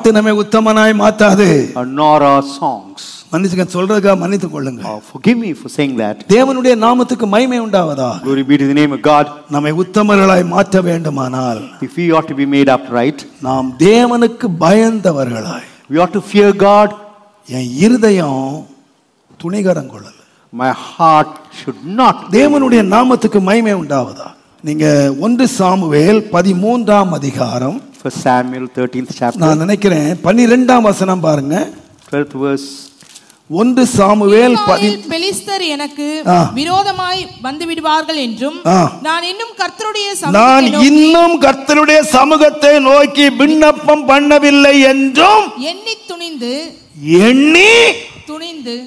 இது நம்மை உத்தமனாய் மாத்தாது uh, nor our songs. மன்னிச்சுக்க சொல்றதுக்காக மன்னித்துக் கொள்ளுங்க Uh, forgive me for saying that. தேவனுடைய நாமத்துக்கு மகிமை உண்டாவதா Glory be to the name of God. நம்மை உத்தமர்களாய் மாற்ற வேண்டுமானால் If we ought to be made upright, நாம் தேவனுக்கு பயந்தவர்களாய் we ought to fear God. என் இருதயம் துணிகரம் கொள்ளல My heart should not. தேவனுடைய நாமத்துக்கு மகிமை உண்டாவதா நீங்க ஒன்று சாமுவேல் பதிமூன்றாம் அதிகாரம் For Samuel, 13th chapter, நான் நினைக்கிறேன் பன்னிரெண்டாம் வசனம் பாருங்க 12th verse. ஒன்று சாமுவேல் பதி இஸ்ராயேல் பெலிஸ்தர் எனக்கு ஆ. விரோதமாய் வந்து விடுவார்கள் என்றும் ஆ. நான் இன்னும் கர்த்தருடைய நான் சமூகத்தை நோக்கி இன்னும் கர்த்தருடைய சமூகத்தை நோக்கி விண்ணப்பம் பண்ணவில்லை என்றும் எண்ணி துணிந்து எண்ணி துணிந்து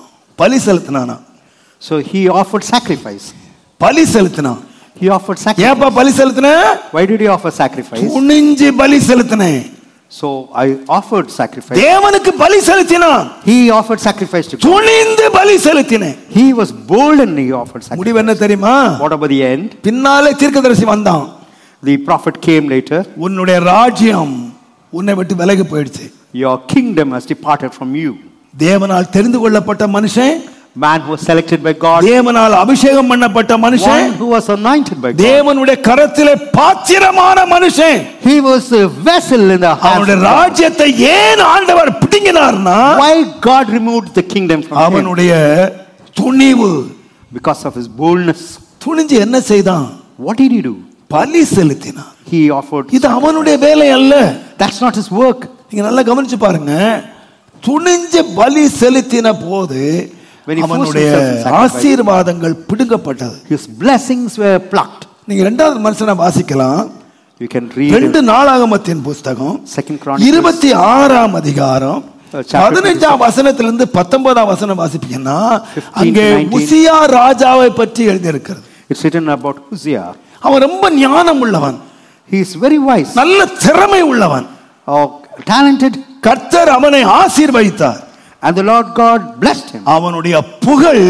பலி செலுத்தினானா So he offered sacrifice. பலி செலுத்தினான் He offered sacrifice. ஏப்பா பலி செலுத்தின Why did he offer sacrifice? துணிஞ்சு பலி செலுத்தினேன் So I offered sacrifice. தேவனுக்கு பலி செலுத்தினான் He offered sacrifice to God. துணிந்து பலி செலுத்தினேன் He was bold and he offered sacrifice. முடிவு என்ன தெரியுமா What about the end? பின்னாலே தீர்க்கதரிசி வந்தான் The prophet came later. உன்னுடைய ராஜ்யம் உன்னை விட்டு விலகி போயிடுச்சு Your kingdom has departed from you. தேவனால் தெரிந்து கொள்ளப்பட்ட மனுஷன் Man who was selected by God, தேவனால் அபிஷேகம் பண்ணப்பட்ட மனுஷன் one who was anointed by God. தேவனுடைய கரத்திலே பாத்திரமான மனுஷன் He was a vessel in the hands அவனுடைய of God. ராஜ்யத்தை ஏன் ஆண்டவர் பிடுங்கினார்னா Why God removed the kingdom from him? அவனுடைய துணிவு Because of his boldness. துணிஞ்சு என்ன செய்தான் What did he do? பலி செலுத்தினான் He offered. இது அவனுடைய வேலை அல்ல That's not his work. நீங்க நல்லா கவனிச்சு பாருங்க துணிஞ்சு பலி செலுத்தின போது When he forced அவனுடைய himself in sacrifice. ஆசீர்வாதங்கள் பிடுங்கப்பட்டது His blessings were plucked. நீங்க ரெண்டாவது மனுஷனை வாசிக்கலாம் You can read ரெண்டு it. நாளாகமத்தின் புஸ்தகம் Second Chronicles. இருபத்தி ஆறாம் அதிகாரம் Uh, chapter பதினஞ்சாம் வசனத்திலிருந்து பத்தொன்பதாம் வசனம் வாசிப்பீங்கன்னா 15 to அங்கே 19. உசியா ராஜாவை பற்றி எழுதியிருக்கிறது It's written about Hosea. அவன் ரொம்ப ஞானம் உள்ளவன் He is very wise, நல்ல திறமை உள்ளவன் or talented, கர்த்தர் அவனை ஆசீர்வதித்தார் and the Lord God blessed him. அவனுடைய புகழ்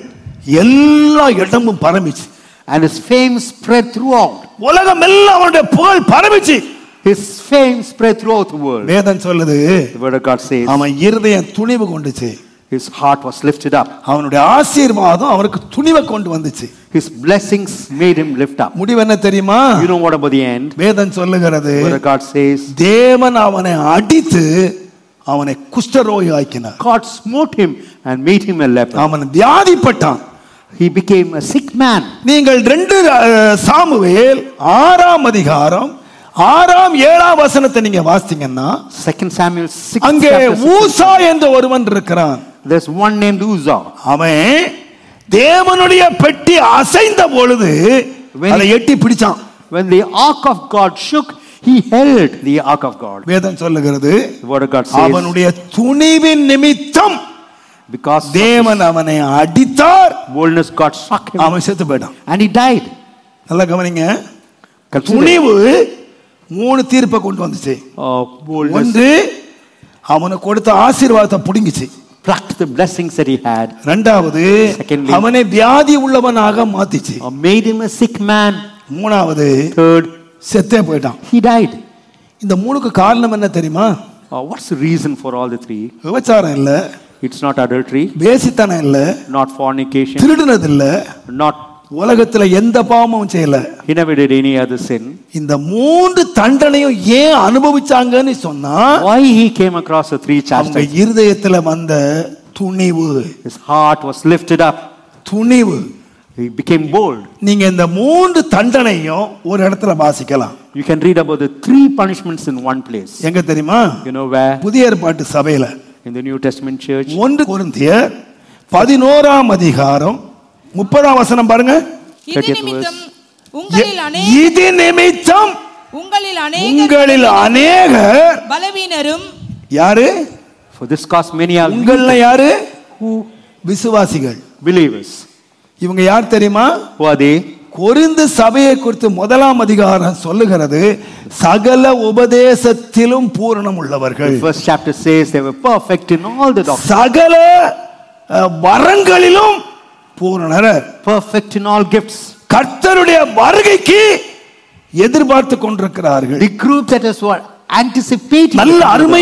எல்லா இடமும் பரம்பிச்சு And his fame spread throughout. உலகம் எல்லாம் அவனுடைய புகழ் பரம்பிச்சு His fame spread throughout the world. வேதம் சொல்லுது The word of God says அவன் இருதயம் துணிவு கொண்டுச்சு his heart was lifted up. அவனுடைய ஆசீர்வாதம் அவருக்கு துணிவை கொண்டு வந்துச்சு His blessings made him lift up. முடிவு என்ன தெரியுமா You know what about the end? வேதம் சொல்லுகிறது The word of God says தேவன் அவனை அடித்து அவனை குஷ்டரோகி ஆக்கினார் God smote him and made him a leper. அவன் வியாதிப்பட்டான் He became a sick man. நீங்கள் ரெண்டு அஹ், சாமுவேல் ஆறாம் அதிகாரம் ஆறாம் ஏழாம் வசனத்தை நீங்க வாசித்தீங்கன்னா Second Samuel 6. அங்கே chapter six. ஊசா என்ற ஒருவன் இருக்கிறான் There's one named Uzzah. அவன் தேவனுடைய பெட்டி அசைந்த பொழுது When- அதை எட்டி பிடிச்சான் When the ark of God shook, he held the ark of God. வேதம் சொல்லுகிறது The word of God says, அவனுடைய துணிவின் நிமித்தம் because of தேவன் அவனை அடித்தார் boldness, God struck him அவன் செத்து போயிட்டான் and he died. நல்லா கவனிங்க Consider, துணிவு மூணு தீர்ப்பை கொண்டு வந்துச்சு uh, boldness ஒன்று அவனுக்கு கொடுத்த ஆசீர்வாதத்தை புடுங்கிச்சு plucked the blessings that he had, ரெண்டாவது Secondly, அவனை வியாதி உள்ளவனாக மாத்திச்சு uh, made him a sick man. மூணாவது Third, செத்தே போயிட்டான் he died. இந்த மூணுக்கு காரணம் என்ன தெரியுமா Uh, what's the reason for all the three? விபச்சாரம் இல்ல It's not adultery, வேசித்தனம் இல்ல not fornication, திருடுனது இல்ல not உலகத்துல எந்த பாவமும் செய்யல he never did any other sin. இந்த மூன்று தண்டனையும் ஏன் அனுபவிச்சாங்கன்னு சொன்னா Why he came across the three அவங்க chastisements? இருதயத்துல வந்த துணிவு His heart was lifted up. Thunivu He became bold. நீங்க இந்த மூன்று தண்டனையும் ஒரு இடத்துல வாசிக்கலாம் You can read about the three punishments in one place. எங்க தெரியுமா You know where? புதிய ஏற்பாட்டு சபையில In the New Testament church. ஒன்று கொரிந்தியர் பதினோராம் அதிகாரம் முப்பதாம் வசனம் பாருங்க இது 30th நிமித்தம் உங்களில் அநேக இது நிமித்தம் உங்களில் அநேக உங்களில் அநேகர் பலவீனரும் யாரு For this cause many are உங்கள்ல யாரு who விசுவாசிகள் believers. இவங்க யார் தெரியுமா Who are they? கொரிந்து சபையை குறித்து முதலாம் அதிகாரம் சொல்லுகிறது சகல உபதேசத்திலும் பூரணம் The உள்ளவர்கள் first chapter says they were perfect in all the doctrine. சகல அஹ், வரங்களிலும் பூரணர் Perfect in all gifts. கர்த்தருடைய வருகைக்கு எதிர்பார்த்து கொண்டிருக்கிறார்கள் The group that is what? Anticipating. நல்ல அருமை